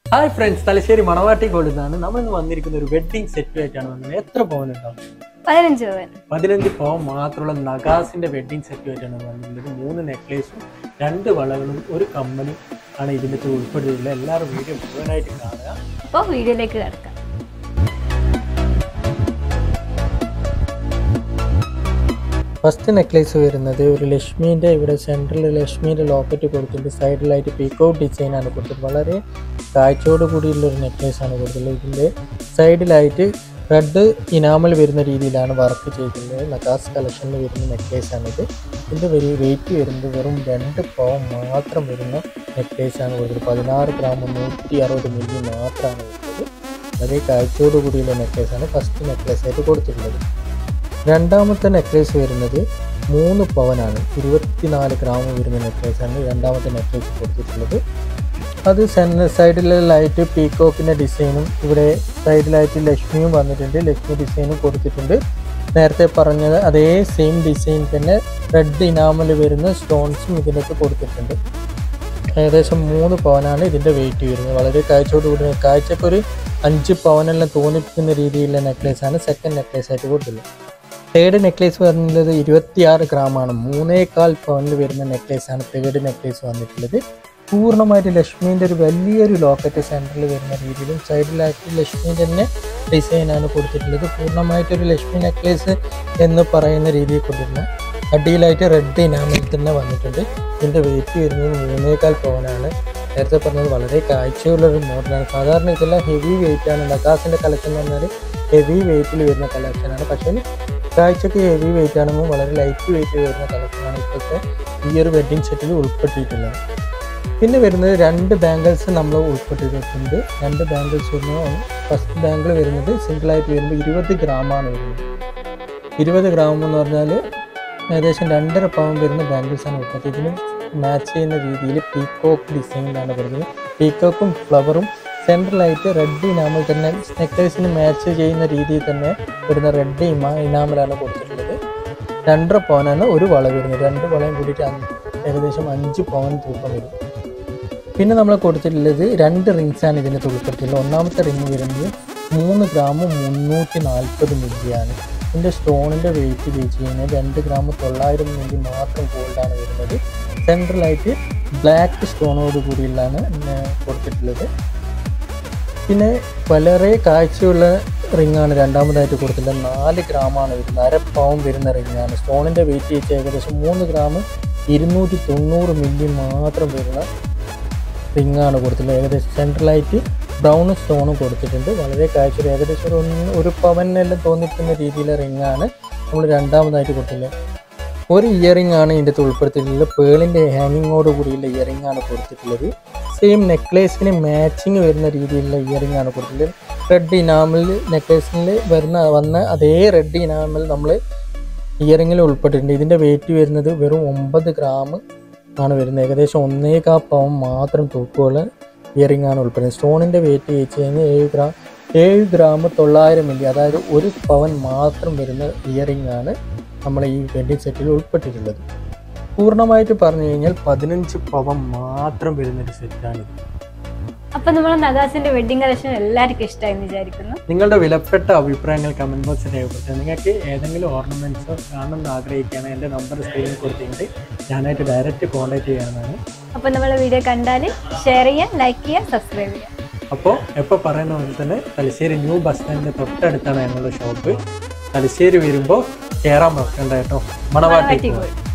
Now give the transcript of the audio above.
hi friends Thalassery മണവാട്ടി gold നിന്നാണ് നമ്മൾ ഇന്ന് വന്നിരിക്കുന്ന ഒരു വെഡ്ഡിംഗ് സെറ്റുമായിട്ടാണ് വന്നത് എത്ര പവൻ ഉണ്ടാവും പതിനഞ്ച് പവൻ പതിനഞ്ച് പവൻ മാത്രമുള്ള നഗാസിന്റെ വെഡ്ഡിംഗ് സെറ്റുമായിട്ടാണ് വന്നിട്ടുള്ളത് മൂന്ന് നെക്ലേസും രണ്ട് വളകളും ഒരു കമ്മലും ആണ് ഇതിൻ്റെ ഉൾപ്പെടുത്തിയിട്ടുള്ളത് എല്ലാവരും വീഡിയോ മുഴുവനായിട്ട് കാണുക അപ്പോൾ വീഡിയോയിലേക്ക് കിടക്കാം ഫസ്റ്റ് നെക്ലേസ് വരുന്നത് ഒരു ലക്ഷ്മീൻ്റെ ഇവിടെ സെൻട്രൽ ലക്ഷ്മീൻ്റെ ലോക്കറ്റ് കൊടുത്തിട്ട് സൈഡിലായിട്ട് പീക്കൗട്ട് ഡിസൈനാണ് കൊടുത്തത് വളരെ കാഴ്ചയോട് കൂടിയുള്ള ഒരു നെക്ലേസ് ആണ് കൊടുത്തിട്ടുള്ളത് ഇതിൻ്റെ സൈഡിലായിട്ട് റെഡ് ഇനാമൽ വരുന്ന രീതിയിലാണ് വർക്ക് ചെയ്തിട്ടുള്ളത് നഗാസ് കളക്ഷനിൽ വരുന്ന നെക്ലേസ് ആണിത് ഇതിൻ്റെ വെരി വെയിറ്റ് വരുന്നത് വെറും രണ്ട് പവൻ മാത്രം വരുന്ന നെക്ലേസ് ആണ് കൊടുത്തത് പതിനാറ് ഗ്രാം നൂറ്റി അറുപത് മില്ലി മാത്രമാണ് വരുന്നത് വളരെ കാഴ്ചയോട് കൂടിയുള്ള നെക്ലേസ് ആണ് ഫസ്റ്റ് നെക്ലേസ് ആയിട്ട് കൊടുത്തിട്ടുള്ളത് രണ്ടാമത്തെ നെക്ലേസ് വരുന്നത് മൂന്ന് പവനാണ് ഇരുപത്തിനാല് ഗ്രാം വരുന്ന നെക്ലേസാണ് രണ്ടാമത്തെ നെക്ലേസ് കൊടുത്തിട്ടുള്ളത് അത് സെന്ന സൈഡിലായിട്ട് പീക്കോക്കിൻ്റെ ഡിസൈനും ഇവിടെ സൈഡിലായിട്ട് ലക്ഷ്മിയും വന്നിട്ടുണ്ട് ലക്ഷ്മി ഡിസൈനും കൊടുത്തിട്ടുണ്ട് നേരത്തെ പറഞ്ഞത് അതേ സെയിം ഡിസൈൻ തന്നെ റെഡ് ഇനാമൽ വരുന്ന സ്റ്റോൺസും ഇതിനകത്ത് കൊടുത്തിട്ടുണ്ട് ഏകദേശം മൂന്ന് പവനാണ് ഇതിൻ്റെ വെയിറ്റ് വരുന്നത് വളരെ കാഴ്ചയോട് കൂടി കാഴ്ചക്കൊരു അഞ്ച് പവനെല്ലാം തോന്നിപ്പിക്കുന്ന രീതിയിലുള്ള നെക്ലേസാണ് സെക്കൻഡ് നെക്ലേസ് ആയിട്ട് കൊടുത്തുള്ളത് തേർഡ് നെക്ലേസ് വരുന്നത് ഇരുപത്തിയാറ് ഗ്രാമാണ് മൂന്നേകാൽ പവനിൽ വരുന്ന നെക്ലേസാണ് തേർഡ് നെക്ലേസ് വന്നിട്ടുള്ളത് പൂർണ്ണമായിട്ട് ലക്ഷ്മീൻ്റെ ഒരു വലിയൊരു ലോക്കറ്റ് സെൻറ്ററിൽ വരുന്ന രീതിയിലും സൈഡിലായിട്ട് ലക്ഷ്മീൻ്റെ തന്നെ ഡിസൈനാണ് കൊടുത്തിട്ടുള്ളത് പൂർണ്ണമായിട്ടൊരു ലക്ഷ്മി നെക്ലേസ് എന്ന് പറയുന്ന രീതിയിൽ കൊടുത്തിട്ടുള്ള അടിയിലായിട്ട് റെഡ് ഇനാമിൽ തന്നെ വന്നിട്ടുണ്ട് ഇതിൻ്റെ വെയിറ്റ് വരുന്നത് മൂന്നേകാൽ പവനാണ് നേരത്തെ പറഞ്ഞത് വളരെ കാഴ്ചയുള്ളൊരു മോഡലാണ് സാധാരണ ഇതെല്ലാം ഹെവി വെയിറ്റ് ആണ് നഗാസിൻ്റെ കളക്ഷൻ എന്ന് പറഞ്ഞാൽ ഹെവി വെയിറ്റിൽ വരുന്ന കളക്ഷനാണ് പക്ഷേ കാഴ്ചക്ക് ഹെവി വെയിറ്റ് ആണെങ്കിലും വളരെ ലൈറ്റ് വെയിറ്റ് വരുന്ന കളക്ഷനാണ് ഇപ്പോഴത്തെ ഈ ഒരു വെഡ്ഡിങ് സെറ്റിൽ ഉൾപ്പെട്ടിട്ടുള്ളത് പിന്നെ വരുന്നത് രണ്ട് ബാംഗിൾസ് നമ്മൾ ഉൾപ്പെട്ടിട്ടുണ്ട് രണ്ട് ബാംഗിൾസ് വരുന്നത് ഫസ്റ്റ് ബാംഗിൾ വരുന്നത് സിംഗിളായിട്ട് വരുമ്പോൾ ഇരുപത് ഗ്രാമാണ് വരുന്നത് ഇരുപത് ഗ്രാം എന്ന് പറഞ്ഞാൽ ഏകദേശം രണ്ടര പവൻ വരുന്ന ബാംഗിൾസ് ആണ് ഉൾപ്പെടുത്തി ഇതിന് മാച്ച് ചെയ്യുന്ന രീതിയിൽ പീക്കോക്ക് ഡിസൈനിലാണ് വരുന്നത് പീക്കോക്കും ഫ്ലവറും സെൻട്രലായിട്ട് റെഡ് ഇനാമൽ തന്നെ നെക്ലേസിന് മാച്ച് ചെയ്യുന്ന രീതിയിൽ തന്നെ വരുന്ന റെഡ് ഇമാ ഇനാമലാണ് കൊടുത്തിട്ടുള്ളത് രണ്ടര പവനാണ് ഒരു വള വരുന്നത് രണ്ട് വളയും കൂടിയിട്ട് അഞ്ച് ഏകദേശം അഞ്ച് പവൻ തൂക്കം വരും പിന്നെ നമ്മൾ കൊടുത്തിട്ടുള്ളത് രണ്ട് റിങ്സ് ആണ് ഇതിന് ഉൾപ്പെടുത്തിയിട്ടുള്ളത് ഒന്നാമത്തെ റിങ് വരുന്നത് മൂന്ന് ഗ്രാമും മുന്നൂറ്റി നാൽപ്പത് മില്ലിയാണ് ഇതിൻ്റെ സ്റ്റോണിൻ്റെ വെയിറ്റ് വെച്ച് കഴിഞ്ഞാൽ രണ്ട് ഗ്രാം തൊള്ളായിരം മില്ലി മാത്രം ഗോൾഡാണ് വരുന്നത് സെൻട്രലായിട്ട് ബ്ലാക്ക് സ്റ്റോണോട് കൂടിയുള്ളതാണ് കൊടുത്തിട്ടുള്ളത് പിന്നെ വളരെ കാഴ്ചയുള്ള റിങ്ങാണ് രണ്ടാമതായിട്ട് കൊടുത്തിട്ടുള്ളത് നാല് ഗ്രാമാണ് വരുന്നത് അര പവൻ വരുന്ന റിങ്ങാണ് സ്റ്റോണിൻ്റെ വെയിറ്റ് വെച്ച് ഏകദേശം മൂന്ന് ഗ്രാം ഇരുന്നൂറ്റി തൊണ്ണൂറ് മില്ലി മാത്രം വരുന്ന റിങ്ങാണ് കൊടുത്തിട്ടുള്ളത് ഏകദേശം സെൻട്രലായിട്ട് ബ്രൗൺ സ്റ്റോണും കൊടുത്തിട്ടുണ്ട് വളരെ കാഴ്ച ഏകദേശം ഒരു ഒന്ന് ഒരു പവനെല്ലാം തോന്നിക്കുന്ന രീതിയിലെ റിങ്ങാണ് നമ്മൾ രണ്ടാമതായിട്ട് കൊടുത്തിട്ടുള്ളത് ഒരു ഇയറിംഗ് ആണ് ഇതിൻ്റെ അകത്ത് ഉൾപ്പെടുത്തിയിട്ടുള്ളത് പേളിൻ്റെ ഹാങ്ങിങ്ങോട് കൂടിയുള്ള ഇയറിംഗ് ആണ് കൊടുത്തിട്ടുള്ളത് സെയിം നെക്ലേസിന് മാച്ചിങ് വരുന്ന രീതിയിലുള്ള ഇയറിംഗ് ആണ് കൊടുത്തിട്ടുള്ളത് റെഡ് ഇനാമൽ നെക്ലേസിൽ വരുന്ന വന്ന അതേ റെഡ് ഇനാമൽ നമ്മൾ ഇയറിങ്ങിൽ ഉൾപ്പെട്ടിട്ടുണ്ട് ഇതിൻ്റെ വെയിറ്റ് വരുന്നത് വെറും ഒമ്പത് ഗ്രാം ആണ് വരുന്നത് ഏകദേശം ഒന്നേകാ പവൻ മാത്രം തൂക്കമുള്ള ഇയറിംഗ് ആണ് ഉൾപ്പെടുന്നത് സ്റ്റോണിൻ്റെ വെയിറ്റ് വെച്ച് കഴിഞ്ഞാൽ ഏഴ് ഗ്രാം ഏഴ് ഗ്രാം തൊള്ളായിരം മില്ലി അതായത് ഒരു പവൻ മാത്രം വരുന്ന ഇയറിംഗ് ആണ് നമ്മൾ ഈ വെഡ്ഡിങ് സെറ്റിൽ ഉൾപ്പെട്ടിട്ടുള്ളത് പൂർണ്ണമായിട്ട് പറഞ്ഞു കഴിഞ്ഞാൽ പതിനഞ്ച് പവൻ മാത്രം വരുന്നൊരു സെറ്റാണിത് അപ്പൊ നമ്മൾ നഗാസിന്റെ വെഡിങ് കളക്ഷൻ എല്ലാവർക്കും ഇഷ്ടമായി എന്ന് വിചാരിക്കുന്നു നിങ്ങളുടെ വിലപ്പെട്ട അഭിപ്രായങ്ങൾ കമൻറ്റ് ബോക്സിൽ രേഖപ്പെടുത്തുക നിങ്ങൾക്ക് ഏതെങ്കിലും ഓർണമെൻറ്റ്സോ കാണണമെന്ന് ആഗ്രഹിക്കുകയാണ് എൻ്റെ നമ്പർ സ്ക്രീനിൽ കൊടുത്തിട്ട് ഞാനായിട്ട് ഡയറക്റ്റ് കോൺടാക്ട് ചെയ്യാവുന്നതാണ് അപ്പൊ നമ്മളെ വീഡിയോ കണ്ടാൽ ഷെയർ ചെയ്യുക ലൈക്ക് ചെയ്യുക സബ്സ്ക്രൈബ് ചെയ്യുക അപ്പോൾ എപ്പോൾ പറയുന്ന പോലെ തന്നെ തലശ്ശേരി ന്യൂ ബസ് സ്റ്റാൻഡിൻ്റെ തൊട്ടടുത്താണ് ഞങ്ങളുടെ ഷോപ്പ് തലശ്ശേരി വരുമ്പോൾ കയറാൻ മറക്കണ്ട കേട്ടോ മണവാട്ടി മണവാട്ടി ഗോൾഡ്